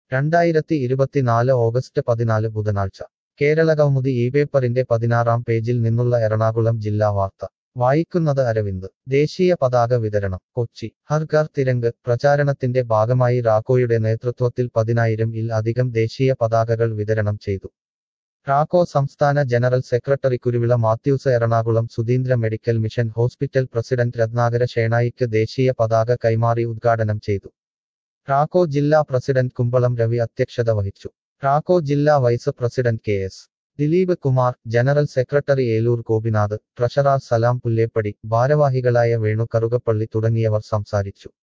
രണ്ടായിരത്തി ഇരുപത്തിനാല് ഓഗസ്റ്റ് പതിനാല് ബുധനാഴ്ച കേരളകൗമുദി ഈ പേപ്പറിന്റെ പതിനാറാം പേജിൽ നിന്നുള്ള എറണാകുളം ജില്ലാ വാർത്ത വായിക്കുന്നത് അരവിന്ദ് ദേശീയ പതാക വിതരണം കൊച്ചി ഹർ ഘർ തിരങ്ക് പ്രചാരണത്തിന്റെ ഭാഗമായി റാക്കോയുടെ നേതൃത്വത്തിൽ പതിനായിരം ഇൽ അധികം ദേശീയ പതാകകൾ വിതരണം ചെയ്തു റാക്കോ സംസ്ഥാന general secretary Kuruvila Mathews Ernakulam Sudheendra medical mission hospital president Ratnakara ഷേണായിക്ക് ദേശീയ പതാക കൈമാറി ഉദ്ഘാടനം ചെയ്തു റാക്കോ ജില്ലാ പ്രസിഡന്റ് കുമ്പളം രവി അധ്യക്ഷത വഹിച്ചു റാക്കോ ജില്ലാ vice president K S Dileep Kumar general secretary Eloor Gopinath treasurer Salam Pullepady ഭാരവാഹികളായ വേണു കറുകപ്പള്ളി തുടങ്ങിയവർ സംസാരിച്ചു